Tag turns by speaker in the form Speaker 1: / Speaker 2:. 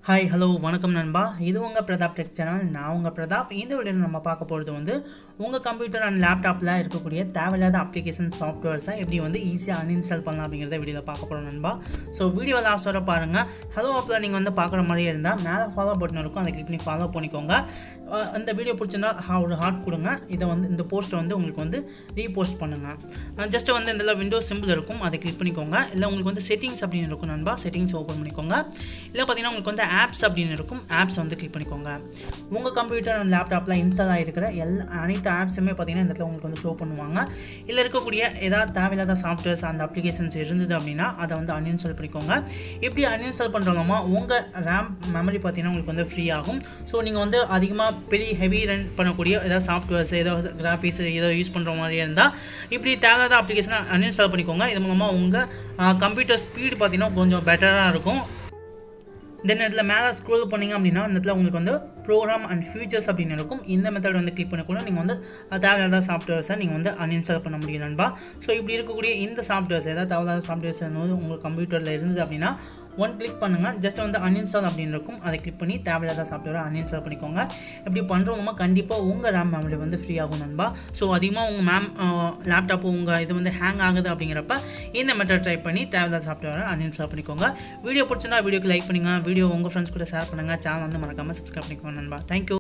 Speaker 1: hi hello வணக்கம் நண்பா இது உங்கள் பிரதாப் டெக் சேனல் நான் உங்கள் பிரதாப் இந்த வீடியோவில் நம்ம பார்க்க போகிறது வந்து உங்கள் கம்ப்யூட்டர் அண்ட் லேப்டாப்பில் இருக்கக்கூடிய தேவையில்லாத அப்ளிகேஷன் சாஃப்ட்வேர்ஸை எப்படி வந்து ஈஸியாக அன்இன்ஸ்டால் பண்ணலாம் அப்படிங்கிறத வீடியோவில் பார்க்க போகிறோம் நண்பா ஸோ வீடியோ லாஸ்ட் வர பாருங்கள் ஹலோ ஆப்பில் நீங்கள் வந்து பார்க்குற மாதிரியே இருந்தால் மேலே ஃபாலோ பட்டன் இருக்கும் அதை கிளிக் பண்ணி ஃபாலோ பண்ணிக்கோங்க அஹ் இந்த வீடியோ பிடிச்சிருந்தா ஹா- ஒரு ஹார்ட் கொடுங்க இதை வந்து இந்த போஸ்ட்டை வந்து உங்களுக்கு வந்து ரீபோஸ்ட் பண்ணுங்கள் ஜஸ்ட் வந்து இந்த விண்டோஸ் சிம்பிள் இருக்கும் அதை கிளிக் பண்ணிக்கோங்க இல்லை உங்களுக்கு வந்து செட்டிங்ஸ் அப்படின்னு இருக்கும் நண்பா செட்டிங்ஸ் ஓப்பன் பண்ணிக்கோங்க இல்லை பார்த்தீங்கன்னா உங்களுக்கு வந்து ஆப்ஸ் அப்படின்னு இருக்கும் ஆப்ஸ் வந்து கிளிக் பண்ணிக்கோங்க உங்கள் கம்ப்யூட்டர் அண்ட் லேப்டாப்பில் இன்ஸ்டால் ஆகிருக்கிற எல்லா அனைத்து ஆப்ஸுமே பார்த்தீங்கன்னா இந்த இடத்துல உங்களுக்கு வந்து ஷோ பண்ணுவாங்க இல்லை இருக்கக்கூடிய ஏதாவது தேவையில்லாத சாஃப்ட்வேர்ஸ் அந்த அப்ளிகேஷன்ஸ் இருந்தது அப்படின்னா அதை வந்து அன்இன்ஸ்டால் பண்ணிக்கோங்க எப்படி அன்இன்ஸ்டால் பண்ணுறோமோ உங்கள் ரேம் மெமரி பார்த்தீங்கன்னா உங்களுக்கு வந்து ஃப்ரீ ஆகும் ஸோ நீங்கள் வந்து அதிகமாக பெரிய ஹெவி ரன் பண்ணக்கூடிய ஏதாவது சாஃப்ட்வேர்ஸ் ஏதாவது கிராஃபிக்ஸ் ஏதோ யூஸ் பண்ணுற மாதிரியே இருந்தால் இப்படி தேவையில்லாத அப்ளிகேஷனை அன்இன்ஸ்டால் பண்ணிக்கோங்க இது மூலமாக உங்கள் கம்ப்யூட்டர் ஸ்பீடு பார்த்தீங்கன்னா கொஞ்சம் பெட்டராக இருக்கும் தென் இதில் மேலே ஸ்க்ரோல் பண்ணீங்க அப்படின்னா இந்த இடத்துல உங்களுக்கு வந்து ப்ரோக்ராம் அண்ட் ஃபியூச்சர்ஸ் அப்படின்னு இருக்கும் இந்த மெத்தட் வந்து கிளிக் பண்ண கூட நீங்கள் வந்து தேவையில்லாத சாஃப்ட்வேர்ஸை நீங்கள் வந்து அன்இன்ஸ்டால் பண்ண முடியும் நண்பா ஸோ இப்படி இருக்கக்கூடிய இந்த சாஃப்ட்வேர்ஸ் ஏதாவது தேவையில்லாத சாஃப்ட்வேர்ஸ் வந்து உங்கள் கம்ப்யூட்டரில் இருந்தது அப்படின்னா ஒன் கிளிக் பண்ணுங்கள் ஜஸ்ட் வந்து அன்இன்ஸ்டால் அப்படின்னு இருக்கும் அதை கிளிக் பண்ணி தேவையில்லாத சாஃப்ட்வேரை அன்இன்ஸ்டால் பண்ணிக்கோங்க இப்படி பண்ணுறவங்க கண்டிப்பாக உங்கள் ரேம் மெமரி வந்து ஃப்ரீ ஆகும் நண்பா ஸோ அதிகமாக உங்கள் மேம் லேப்டாப்பு உங்கள் இது வந்து ஹேங் ஆகுது அப்படிங்கிறப்ப இந்த மெத்தட் ட்ரை பண்ணி தேவையில்லாத சாஃப்ட்வேரை அன்இன்ஸ்டால் பண்ணிக்கோங்க வீடியோ பிடிச்சிருந்தா வீடியோக்கு லைக் பண்ணுங்கள் வீடியோ உங்கள் ஃப்ரெண்ட்ஸ் கூட ஷேர் பண்ணுங்கள் சேனல் வந்து மறக்காமல் சப்ஸ்கிரைப் பண்ணிக்கோங்க நண்பா தேங்க்யூ